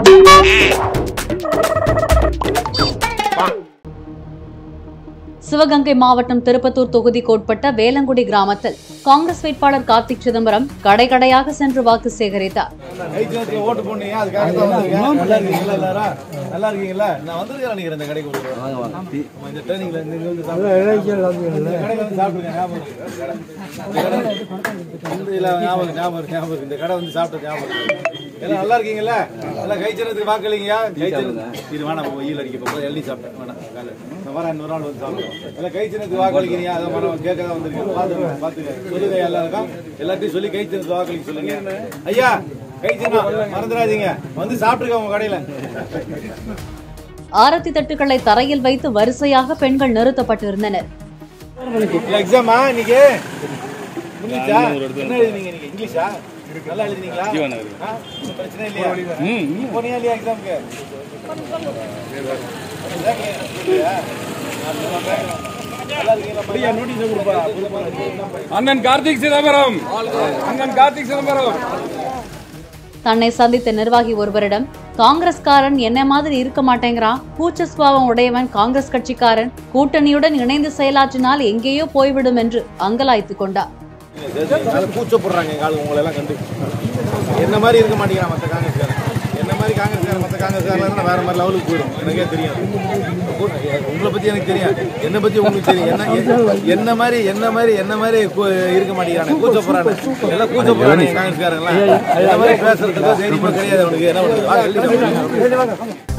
சிவகங்கை மாவட்டம் திருப்பத்தூர் தொகுதிக்குட்பட்ட வேலங்குடி கிராமத்தில் காங்கிரஸ் வேட்பாளர் கார்த்திக் சிதம்பரம் கடை கடையாக சென்று வாக்கு சேகரித்தார் ஐஜிஎஸ்ல ஓட்டு போனீங்க அதுக்காக தான் வந்திருக்கேன் நல்லா இருக்கீங்களா எல்லாரும் நல்லா இருக்கீங்களா நான் வந்திருக்கேன் நினைக்கிறேன் இந்த கடைக்கு ஒரு தடவை. ஆமா, இந்த டேர்னிங்ல இருந்து இங்க வந்து சாப்பிட்டு இந்த கடையில வந்து சாப்பிட்டுருக்கேன் ஞாபகம் இருக்கு. இந்த கடை இந்த இல்ல, ஞாபகம் இருக்கு, ஞாபகம் இருக்கு, ஞாபகம் இருக்கு. இந்த கடை வந்து சாப்பிட்ட ஞாபகம் இருக்கு. எல்லாம் நல்லா இருக்கீங்களா நல்லா கைச்சனத்துக்கு வாக்களிங்கயா கைச்சன இது வேணாம் வெயில் அடிக்க போகுது எள்ளி சாப்பிட்டேன் வேணாம் காலை. நான் வரேன் இன்னொரு நாள் வந்து சாப்பிடுவோம் எல்லாம் கைச்சனத்துக்கு வாக்களிக்கிறீங்க அதை மரம் கேட்க தான் வந்திருக்கேன் பார்த்துங்க பார்த்துங்க சொல்லுங்க எல்லாருக்கும் எல்லாத்தையும் சொல்லி கைச்சனத்துக்கு வாக்களிக்க சொல்லுங்க ஐயா கைச்சனம் மறந்துடாதீங்க வந்து சாப்பிட்டுருக்க உங்க கடையில ஆரத்தி தட்டுக்களை தரையில் வைத்து வரிசையாக பெண்கள் நிறுத்தப்பட்டிருந்தனர் எக்ஸாமா இன்னைக்கு முடிஞ்சா என்ன எழுதினீங்க நீங்க இங்கிலீஷா நல்லா எழுதினீங்களா ஆ? ஒண்ணும் பிரச்சனை இல்லையா போனியா இல்லையா எக்ஸாமுக்கு அண்ணன் கார்த்திக் சிதம்பரம் அண்ணன் கார்த்திக் சிதம்பரம் தன்னை சந்தித்த நிர்வாகி ஒருவரிடம் காங்கிரஸ்காரன் என்ன மாதிரி இருக்க மாட்டேங்கிறான் கூச்ச சுபாவம் உடையவன் காங்கிரஸ் கட்சிக்காரன் கூட்டணியுடன் இணைந்து செயலாற்றினால் எங்கேயோ போய்விடும் என்று அங்கலாய்த்துக் கொண்டார் அதனால கூச்சப்படுறாங்க எங்க ஆளு உங்களை எல்லாம் கண்டு என்ன மாதிரி இருக்க மாட்டேங்கிறான் மற்ற காங்கிரஸ்காரன் என்ன மாதிரி காங்கிரஸ்காரன் மற்ற காங்கிரஸ்காரன் வேற மாதிரி லெவலுக்கு போயிடும் எனக்கே தெரியும் உங்களை பத்தி எனக்கு தெரியும் என்ன பத்தி உங்களுக்கு தெரியும் என்ன என்ன மாதிரி என்ன மாதிரி என்ன மாதிரி கூ- இருக்க மாட்டேங்கிறானே கூச்சப்படுறானே எல்லாம் கூச்சப்படுறானே காங்கிரஸ்காரங்க எல்லாம் இந்த மாதிரி பேசுறதுக்கு தைரியமா கிடையாது அவனுக்கு என்ன பண்ணுறது